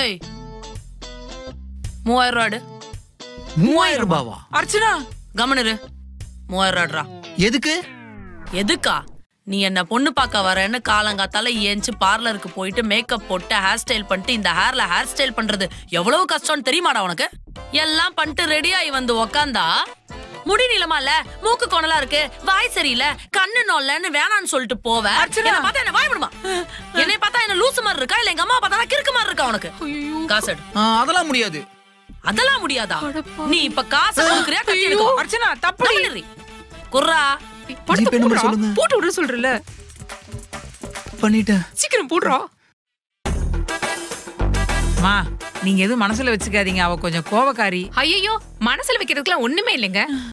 ஏய் மூவாயிரம் ரூபாடு மூவாயிரம் ரூபாவா அர்ச்சனா கவனிரு மூவாயிரம் ரூபாடுறா எதுக்கு எதுக்கா நீ என்ன பொண்ணு பார்க்க வரேன்னு காலங்காத்தால ஏஞ்சி பார்லருக்கு போயிட்டு மேக்கப் போட்டு ஹேர் ஸ்டைல் பண்ணிட்டு இந்த ஹேர்ல ஹேர் ஸ்டைல் பண்றது எவ்வளவு கஷ்டம்னு தெரியுமாடா உனக்கு எல்லாம் பண்ணிட்டு ரெடி ஆகி வந்து உக்காந்தா முடி நீளமா இல்ல மூக்கு கொணலா இருக்கு வாய் சரியில்லை கண்ணு நோல்லன்னு வேணான்னு சொல்லிட்டு போவ அர்ச்சனா. என்னை பார்த்தா என்ன வாய் விடுமா என்னை பார்த்தா என்ன லூசு மாதிரி இருக்கா இல்ல எங்க அம்மா பார்த்தா கிறுக்கு மாதிரி இருக்கா உனக்கு காசு எடு. ஆ, அதெல்லாம் முடியாது அதெல்லாம் முடியாதா நீ இப்ப காசு கொடுக்குறியா கட்டி எடுக்கோ அர்ச்சனா தப்பு கம்முனு குர்ரா படத்தை ஜிபே நம்பர் போடுறா. சொல்லுங்க. போட்டு விட சொல்றல பண்ணிட்டேன் சீக்கிரம் போடுறா மா நீங்க எதுவும் மனசுல வச்சுக்காதீங்க அவ கொஞ்சம் கோவக்காரி ஐயோ மனசுல வைக்கிறதுக்குலாம் ஒண்ணுமே இல்லைங்க